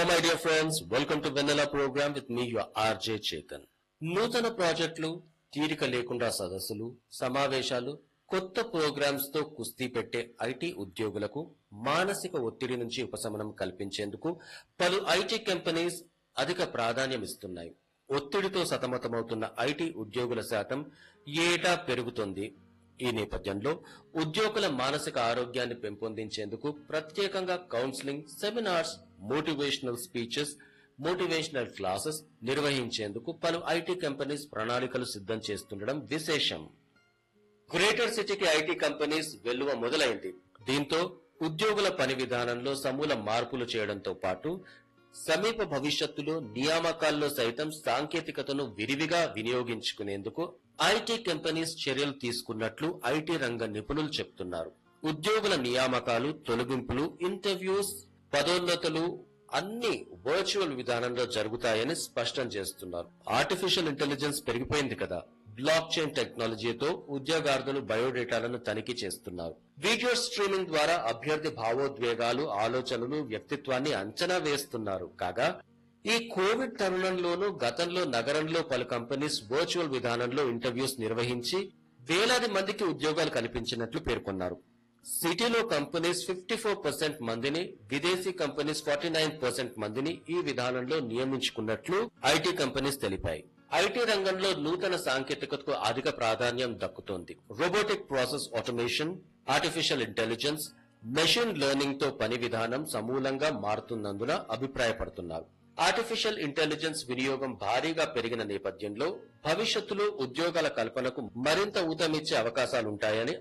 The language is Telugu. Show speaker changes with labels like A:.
A: Hello, my dear friends. Welcome to Vanilla program with me, your RJ Chetan. నూతన ప్రాజెక్టులు తీరిక లేకుండా సదస్సులు సమావేశాలు కొత్త ప్రోగ్రామ్స్ తో కుస్తీ పెట్టే ఐటీ ఉద్యోగులకు మానసిక ఒత్తిడి నుంచి ఉపశమనం కల్పించేందుకు పలు ఐటీ కంపెనీస్ అధిక ప్రాధాన్యం ఇస్తున్నాయి ఒత్తిడితో సతమతమవుతున్న ఐటీ ఉద్యోగుల శాతం ఏటా పెరుగుతోంది ఈ నేపథ్యంలో ఉద్యోగుల మానసిక ఆరోగ్యాన్ని పెంపొందించేందుకు ప్రత్యేకంగా counselling seminars motivational speeches motivational classes నిర్వహించేందుకు పలు ఐటీ కంపెనీస్ ప్రణాళికలు సిద్ధం చేస్తుండడం విశేషం గ్రేటర్ సిటీకి ఐటీ కంపెనీస్ వెల్లువ మొదలైంది దీంతో ఉద్యోగుల పని విధానంలో సమూల మార్పులు చేయడంతో పాటు సమీప భవిష్యత్తులో నియామకాల్లో సైతం సాంకేతికతను విరివిగా వినియోగించుకునేందుకు ఐటీ కంపెనీస్ చర్యలు తీసుకున్నట్లు ఐటీ రంగ నిపుణులు చెప్తున్నారు ఉద్యోగుల నియామకాలు తొలగింపులు ఇంటర్వ్యూస్ పదోన్నతులు అన్ని వర్చువల్ విధానంలో జరుగుతాయని స్పష్టం చేస్తున్నారు ఆర్టిఫిషియల్ ఇంటెలిజెన్స్ పెరిగిపోయింది కదా బ్లాక్ చైన్ టెక్నాలజీతో ఉద్యోగార్థులు బయోడేటాలను తనిఖీ చేస్తున్నారు వీడియో స్ట్రీమింగ్ ద్వారా అభ్యర్థి భావోద్వేగాలు ఆలోచనలు వ్యక్తిత్వాన్ని అంచనా వేస్తున్నారు కాగా ఈ కోవిడ్ తరుణంలోనూ గతంలో నగరంలో పలు కంపెనీస్ వర్చువల్ విధానంలో ఇంటర్వ్యూస్ నిర్వహించి వేలాది మందికి ఉద్యోగాలు కల్పించినట్లు పేర్కొన్నారు సిటీలో కంపెనీస్ ఫిఫ్టీ ఫోర్ పర్సెంట్ మందిని విదేశీ కంపెనీస్ ఫార్టీ నైన్ పర్సెంట్ మందిని ఈ విధానంలో నియమించుకున్నట్లు ఐటీ కంపెనీస్ తెలిపాయి ఐటీ రంగంలో నూతన సాంకేతికతకు అధిక ప్రాధాన్యం దక్కుతోంది robotic process automation artificial intelligence machine learning తో పని విధానం సమూలంగా మారుతున్నందున అభిప్రాయపడుతున్నారు ఆర్టిఫిషియల్ ఇంటెలిజెన్స్ వినియోగం భారీగా పెరిగిన నేపథ్యంలో భవిష్యత్తులో ఉద్యోగాల కల్పనకు మరింత ఊతమిచ్చే అవకాశాలుంటాయని